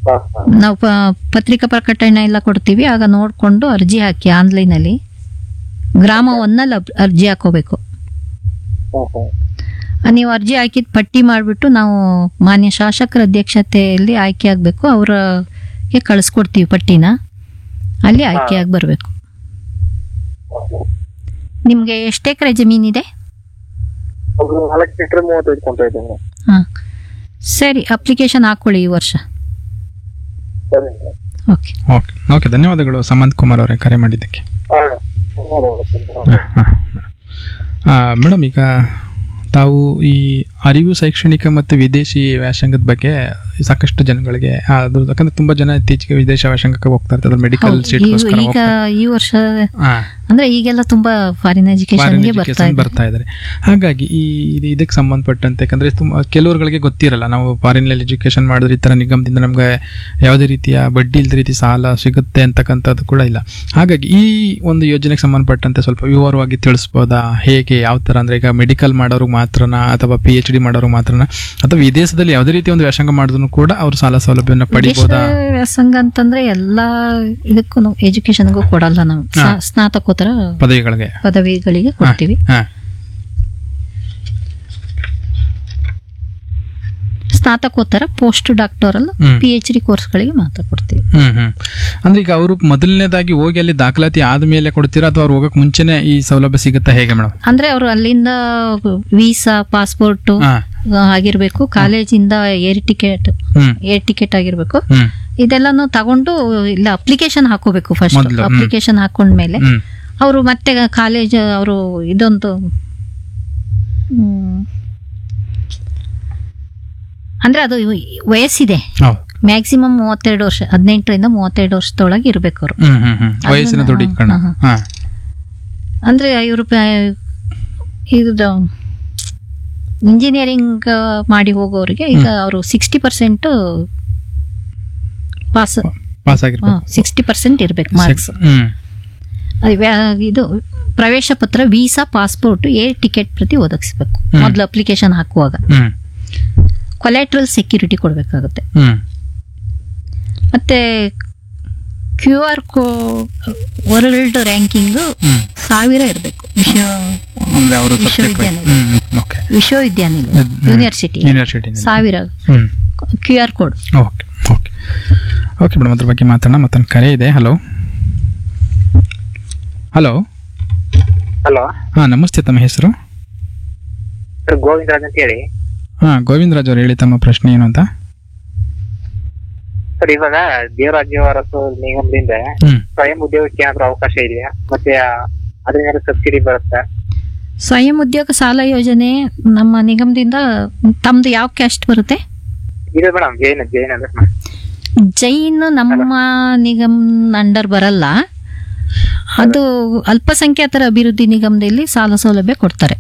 ಹಾ, ಹಾ. ನಾವು ಪ- ಪತ್ರಿಕಾ ಪ್ರಕಟಣೆ ಎಲ್ಲ ಕೊಡ್ತೀವಿ ಆಗ ನೋಡಿಕೊಂಡು ಅರ್ಜಿ ಹಾಕಿ ಆನ್ಲೈನಲ್ಲಿ ಗ್ರಾಮ ಒಂದಲ್ಲಿ ಅಬ್- ಅರ್ಜಿ ಹಾಕೋಬೇಕು ಹಾ, ಹಾ. ಆ, ನೀವು ಅರ್ಜಿ ಹಾಕಿದ ಪಟ್ಟಿ ಮಾಡಿಬಿಟ್ಟು ನಾವು ಮಾನ್ಯ ಶಾಸಕರ ಅಧ್ಯಕ್ಷತೆಯಲ್ಲಿ ಆಯ್ಕೆ ಆಗಬೇಕು ಅವ್ರಿಗೆ ಕಳಿಸ್ಕೊಡ್ತೀವಿ ಪಟ್ಟಿನ ಅಲ್ಲಿ ಆಯ್ಕೆಯಾಗಿ ಬರಬೇಕು ನಿಮಗೆ ಎಷ್ಟು ಎಕರೆ ಜಮೀನಿದೆ ಒಂದು ನಾಲ್ಕು ಲೀಟರ್ ಮೂವತ್ತೈದು ಕೊಂತ ಇದ್ದೀನಿ ಹಾಂ ಸರಿ ಅಪ್ಲಿಕೇಶನ್ ಹಾಕ್ಕೊಳ್ಳಿ ಈ ವರ್ಷ ಸರಿ ಓಕೆ ಓಕೆ ಓಕೆ ಧನ್ಯವಾದಗಳು ಸಮಂತ್ ಕುಮಾರ್ ಅವರೇ ಕರೆ ಮಾಡಿದ್ದಕ್ಕೆ ಹಾ ಧನ್ಯವಾದಗಳು. ಮೇಡಮ್ ಈಗ ತಾವು ಈ ಅರಿವು ಶೈಕ್ಷಣಿಕ ಮತ್ತು ವಿದೇಶಿ ವ್ಯಾಸಂಗದ ಬಗ್ಗೆ ಸಾಕಷ್ಟು ಜನಗಳಿಗೆ ಆ, ಅದು ಯಾಕಂದ್ರೆ ತುಂಬಾ ಜನ ಇತ್ತೀಚೆಗೆ ವಿದೇಶ ವ್ಯಾಸಂಗಕ್ಕೆ ಹೋಗ್ತಾ ಇರ್ತಾರೆ ಮೆಡಿಕಲ್ ಹೌದು, ಸೀಟ್ಗೋಸ್ಕರ ಈಗ- ಈಗ ಹೋಗ್ತಾರೆ ಈ ವರ್ಷ ಹಾ ಅಂದ್ರೆ ಈಗೆಲ್ಲ ತುಂಬಾ ಫಾರಿನ್ ಫಾರಿನ್ ಎಜುಕೇಶನ್ಗೆ ಬರ್ತಾ ಎಜುಕೇಶನ್ ಇದೆ ಬರ್ತಾ ಇದ್ದಾರೆ ಹಾಗಾಗಿ ಈ ಇದು ಇದಕ್ಕೆ ಸಂಬಂಧಪಟ್ಟಂತೆ ಯಾಕಂದ್ರೆ ತುಂಬ ಕೆಲವರುಗಳಿಗೆ ಗೊತ್ತಿರಲ್ಲ ನಾವು ಫಾರಿನ್ ಎಜುಕೇಶನ್ ಮಾಡಿದ್ರೆ ಈ ತರ ನಿಗಮದಿಂದ ನಮ್ಗೆ ಯಾವುದೇ ರೀತಿಯ ಬಡ್ಡಿ ಇಲ್ಲದ ರೀತಿ ಸಾಲ ಸಿಗುತ್ತೆ ಅಂತಕ್ಕಂಥದ್ದು ಕೂಡ ಇಲ್ಲ ಹಾಗಾಗಿ ಈ ಒಂದು ಯೋಜನೆಗೆ ಸಂಬಂಧಪಟ್ಟಂತೆ ಸ್ವಲ್ಪ ವಿವರವಾಗಿ ತಿಳಿಸ್ಬೋದಾ ಹೇಗೆ ಯಾವ ತರ ಅಂದ್ರೆ ಈಗ ಮೆಡಿಕಲ್ ಮಾಡೋರು ಮಾತ್ರನಾ ಅಥವಾ ಪಿ ಎಚ್ ಡಿ ಮಾಡೋರು ಮಾತ್ರನಾ ಅಥವಾ ವಿದೇಶದಲ್ಲಿ ಯಾವುದೇ ರೀತಿಯ ಒಂದು ವ್ಯಾಸಂಗ ಮಾಡಿದ್ರು ಕೂಡ ಅವರು ಸಾಲ ಸೌಲಭ್ಯವನ್ನು ವಿದೇಶ ಪಡಿಬೋದಾ ವ್ಯಾಸಂಗ ಅಂತಂದ್ರೆ ಎಲ್ಲಾ ಇದಕ್ಕೂ ಎಜುಕೇಶನ್ಗೂ ಕೊಡಲ್ಲ ನಾವು ಸ್ನಾ- ಸ್ನಾತಕೋತ್ತರ ಪದವಿಗಳಿಗೆ ಪದವಿಗಳಿಗೆ ಕೊಡ್ತೀವಿ ಹಾ ಸ್ನಾತಕೋತ್ತರ ಪೋಸ್ಟ್ ಡಾಕ್ಟರಲ್ ಹ್ಮ್. ಪಿ ಎಚ್ ಡಿ ಕೋರ್ಸ್ಗಳಿಗೆ ಮಾತ್ರ ಕೊಡ್ತೀವಿ ಹ್ಮ್ ಹ್ಮ್ ಅಂದ್ರೆ ಈಗ ಅವರು ಮೊದಲನೇದಾಗಿ ಹೋಗಿ ಅಲ್ಲಿ ದಾಖಲಾತಿ ಆದ್ಮೇಲೆ ಕೊಡ್ತೀರಾ ಅಥವಾ ಅವ್ರು ಹೋಗಕ್ ಮುಂಚೆನೆ ಈ ಸೌಲಭ್ಯ ಸಿಗುತ್ತಾ ಹೇಗೆ ಮೇಡಮ್ ಅಂದ್ರೆ ಅವರು ಅಲ್ಲಿಂದ ವೀಸಾ ಪಾಸ್ಪೋರ್ಟ್ ಹಾ ಆಗಿರ್ಬೇಕು ಕಾಲೇಜಿಂದ ಏರ್ ಟಿಕೆಟ್ ಹ್ಮ್ ಏರ್ ಟಿಕೆಟ್ ಆಗಿರ್ಬೇಕು ಹ್ಮ್ ಇದೆಲ್ಲಾನು ತಗೊಂಡು ಇಲ್ಲ ಅಪ್ಲಿಕೇಶನ್ ಹಾಕೋಬೇಕು ಫಸ್ಟ್ ಮೊದ್ಲು, ಹ್ಮ್. ಅಪ್ಲಿಕೇಶನ್ ಹಾಕೊಂಡ್ಮೇಲೆ ಹ್ಮ್ ಅವರು ಮತ್ತೆ ಕಾಲೇಜ್ ಅವರು ಇದೊಂದು ಹ್ಮ್, ಅಂದ್ರೆ ಅದು ವಯಸ್ಸಿದೆ ಹೌದು ಮ್ಯಾಕ್ಸಿಮಮ್ ಮೂವತ್ತೆರಡು ವರ್ಷ ಹದಿನೆಂಟರಿಂದ ಮೂವತ್ತೆರಡು ವರ್ಷದೊಳಗೆ ಇರ್ಬೇಕು ಅವರು ಹ್ಮ್ ಹ್ಮ್ ಹ್ಮ್ ವಯಸ್ಸಿನ ಅದನ್ನ- ದೃಢೀಕರಣ ಹಾ, ಹಾ ಅಂದ್ರೆ ಇವರು ಇದು ಇಂಜಿನಿಯರಿಂಗ್ ಮಾಡಿ ಹೋಗೋರಿಗೆ ಈಗ ಅವರು ಸಿಕ್ಸ್ಟಿ ಪರ್ಸೆಂಟ್ ಪಾಸ್ ಪಾಸ್ ಆಗಿರ್ಬೇಕು ಸಿಕ್ಸ್ಟಿ ಪರ್ಸೆಂಟ್ ಇರ್ಬೇಕು ಮಾರ್ಕ್ಸ್ ಹ್ಮ್ ಇದು ಪ್ರವೇಶ ಪತ್ರ ವೀಸಾ ಪಾಸ್ಪೋರ್ಟ್ ಏರ್ ಟಿಕೆಟ್ ಪ್ರತಿ ಒದಗಿಸ್ಬೇಕು ಹ್ಮ್. ಮೊದಲು ಅಪ್ಲಿಕೇಶನ್ ಹಾಕುವಾಗ ಹ್ಮ್ ಕೊಲೆಟ್ರಲ್ ಸೆಕ್ಯೂರಿಟಿ ಕೊಡಬೇಕಾಗುತ್ತೆ ಹ್ಮ್ ಮತ್ತೆ ಕ್ಯೂ ಆರ್ ಕೋ ವರ್ಲ್ಡ್ ರ್ಯಾಂಕಿಂಗ್ ಹ್ಮ್ ಸಾವಿರ ಇರಬೇಕು ವಿಶ್ವ ಅಂದ್ರೆ ಅವರು ವಿಶ್ವವಿದ್ಯಾನಿಲಯ. ಹ್ಮ್ ಓಕೆ ವಿಶ್ವವಿದ್ಯಾನಿಲಯ ಹ್ಮ್. ಯೂನಿವರ್ಸಿಟಿ ಯೂನಿವರ್ಸಿಟಿ ಸಾವಿರ ಹ್ಮ್ Q R code okay okay okay madam ಅದ್ರ ಬಗ್ಗೆ ಮಾತಾಡೋಣ ಮತ್ತೊಂದು ಕರೆ ಇದೆ ಹಲೋ ಹಲೋ ಹಲೋ ಹಾ ನಮಸ್ತೆ ತಮ್ಮ ಹೆಸರು ಸರ್ ಗೋವಿಂದರಾಜ್ ಅಂತ ಹೇಳಿ ಹಾ ಗೋವಿಂದರಾಜ್ ಅವ್ರು ಹೇಳಿ ತಮ್ಮ ಪ್ರಶ್ನೆ ಏನು ಅಂತ ಸರ್ ಇವಾಗ ದೇವರಾಜ್ಯ ಅರಸು ನಿಗಮದಿಂದ ಹ್ಮ್ ಸ್ವಯಂ ಉದ್ಯೋಗಕ್ಕೆ ಏನಾದ್ರು ಅವಕಾಶ ಇದೆಯಾ ಮತ್ತೆ ಅದರಿಂದ ಸಬ್ಸಿಡಿ ಬರುತ್ತಾ ಸ್ವಯಂ ಉದ್ಯೋಗ ಸಾಲ ಯೋಜನೆ ನಮ್ಮ ನಿಗಮದಿಂದ ತಮ್ದು ಯಾವ ಕ್ಯಾಸ್ಟ್ ಬರುತ್ತೆ ಇದೆ ಮೇಡಮ್ ಜೈನ್ ಜೈನ್ ಅಂದ್ರೆ ಜೈನ್ ನಮ್ಮ ನಿಗಮ್ ಅಂಡರ್ ಬರಲ್ಲ ಅದು ಅಲ್ಪಸಂಖ್ಯಾತರ ಅಭಿವೃದ್ಧಿ ನಿಗಮದಲ್ಲಿ ಸಾಲ ಸೌಲಭ್ಯ ಕೊಡ್ತಾರೆ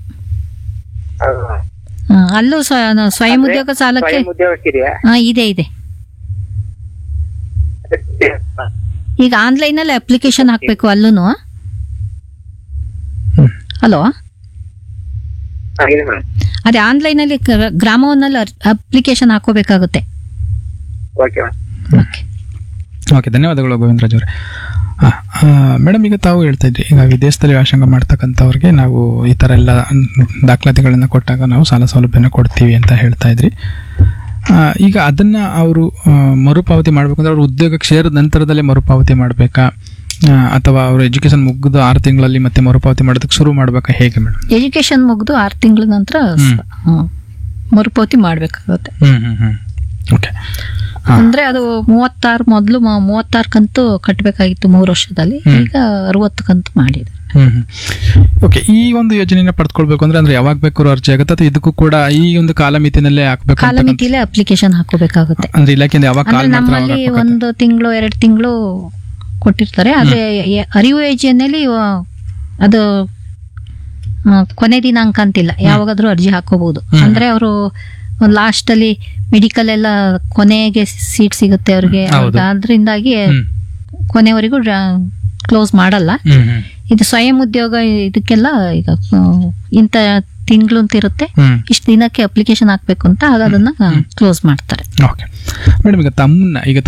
ಆ, ಅಲ್ಲೂ ಸ್ವ- ಸ್ವಯಂ ಉದ್ಯೋಗ ಸಾಲಕ್ಕೆ ಸ್ವಯಂ ಉದ್ಯೋಗಕ್ಕೆ ಇದೆಯಾ ಆ, ಇದೆ ಇದೆ ಈಗ ಆನ್ಲೈನ್ ಅಲ್ಲಿ ಅಪ್ಲಿಕೇಶನ್ ಹಾಕ್ಬೇಕು ಅಲ್ಲೂನು ಹ್ಮ್. ಹಲೋ ಹಾ, ಇದೆ ಮೇಡಮ್ ಅದೇ ಆನ್ಲೈನ್ ಅಲ್ಲಿ ಕ- ಗ್ರಾಮವನ್ನಲ್ಲಿ ಅಪ್ಲಿಕೇಶನ್ ಹಾಕೋಬೇಕಾಗುತ್ತೆ ಓಕೆ ಮೇಡಮ್ ಓಕೆ ಓಕೆ ಧನ್ಯವಾದಗಳು ಗೋವಿಂದರಾಜ್ ಅವರೇ ಮೇಡಮ್ ಈಗ ತಾವು ಹೇಳ್ತಾ ಇದ್ರಿ ಈಗ ವಿದೇಶದಲ್ಲಿ ವ್ಯಾಸಂಗ ಮಾಡ್ತಕ್ಕಂಥವ್ರಿಗೆ ನಾವು ಈ ಥರ ಎಲ್ಲ ದಾಖಲಾತಿಗಳನ್ನು ಕೊಟ್ಟಾಗ ನಾವು ಸಾಲ ಸೌಲಭ್ಯನ ಕೊಡ್ತೀವಿ ಅಂತ ಹೇಳ್ತಾ ಇದ್ರಿ ಆ, ಈಗ ಅದನ್ನ ಅವರು ಮರುಪಾವತಿ ಮಾಡ್ಬೇಕಂದ್ರೆ ಅವ್ರು ಉದ್ಯೋಗಕ್ಕೆ ಸೇರಿದ ನಂತರದಲ್ಲೇ ಮರುಪಾವತಿ ಮಾಡಬೇಕಾ ಅಥವಾ ಅವರು ಎಜುಕೇಶನ್ ಮುಗಿದು ಆರು ತಿಂಗಳಲ್ಲಿ ಮತ್ತೆ ಮರುಪಾವತಿ ಮಾಡೋದಕ್ಕೆ ಶುರು ಮಾಡ್ಬೇಕಾ ಹೇಗೆ ಮೇಡಮ್ ಎಜುಕೇಶನ್ ಮುಗಿದು ಆರು ತಿಂಗಳ ನಂತರ ಸ- ಹ್ಮ್. ಮರುಪಾವತಿ ಮಾಡ್ಬೇಕಾಗುತ್ತೆ ಹ್ಮ್ ಹ್ಮ್ ಹ್ಮ್ ಓಕೆ ಹಾ. ಅಂದ್ರೆ ಅದು ಮೂವತ್ತಾರು ಮೊದಲು ಮೂವತ್ತಾರು ಕಂತು ಕಟ್ಟಬೇಕಾಗಿತ್ತು ಮೂರು ವರ್ಷದಲ್ಲಿ ಹ್ಮ್. ಈಗ ಅರವತ್ತು ಕಂತು ಮಾಡಿದೆ ಹ್ಮ್ ಓಕೆ ಈ ಒಂದು ಯೋಜನೆನ ಪಡ್ಕೊಳ್ಬೇಕು ಅಂದ್ರೆ ಅಂದ್ರೆ ಯಾವಾಗ ಬೇಕಾದ್ರೂ ಅರ್ಜಿ ಆಗುತ್ತೆ ಅಥವಾ ಇದಕ್ಕೂ ಕೂಡ ಈ ಒಂದು ಕಾಲಮಿತಿನಲ್ಲೇ ಹಾಕ್ಬೇಕು ಅಂತಕ್ಕಂಥ- ಕಾಲಮಿತಿಲೇ ಅಪ್ಲಿಕೇಶನ್ ಹಾಕೋಬೇಕಾಗುತ್ತೆ ಅಂದ್ರೆ ಇಲಾಖೆಯಿಂದ ಯಾವಾಗ ಕಾಲ್ ಅಂದ್ರೆ ಮಾಡ್ತಾರೆ ನಮ್ಮಲ್ಲಿ ಅವಾಗ ಹಾಕ್ಬೇಕು ಅಂತ. ಒಂದು ತಿಂಗಳು ಎರಡು ತಿಂಗಳು ಕೊಟ್ಟಿರ್ತಾರೆ ಅದೇ ಎ- ಅರಿವು ಯೋಜನೆಯಲ್ಲಿ ಅದು ಆ, ಕೊನೆ ದಿನಾಂಕ ಅಂತಿಲ್ಲ ಯಾವಾಗಾದ್ರೂ ಅರ್ಜಿ ಹಾಕೋಬಹುದು ಹ್ಮ್. ಅಂದ್ರೆ ಅವರು ಲಾಸ್ಟ್ ಅಲ್ಲಿ ಮೆಡಿಕಲ್ ಎಲ್ಲ ಕೊನೆಗೆ ಸೀಟ್ ಸಿಗುತ್ತೆ ಅವ್ರಿಗೆ ಹೌದು. ಅದರಿಂದಾಗಿ ಹ್ಮ್ ಕೊನೆವರೆಗೂ ಕ್ಲೋಸ್ ಮಾಡಲ್ಲ ಹ್ಮ್ ಹ್ಮ್ ಇದು ಸ್ವಯಂ ಉದ್ಯೋಗ ಇದಕ್ಕೆಲ್ಲ ಈಗ ಆ, ಇಂಥ ತಿಂಗಳು ಅಂತ ಇರುತ್ತೆ ಹ್ಮ್ ಇಷ್ಟು ದಿನಕ್ಕೆ ಅಪ್ಲಿಕೇಶನ್ ಹಾಕ್ಬೇಕು ಅಂತ ಆಗ ಅದನ್ನ ಕ್ಲೋಸ್ ಮಾಡ್ತಾರೆ ಓಕೆ ಮೇಡಮ್ ಈಗ ತಮ್ಮನ್ನ ಈಗ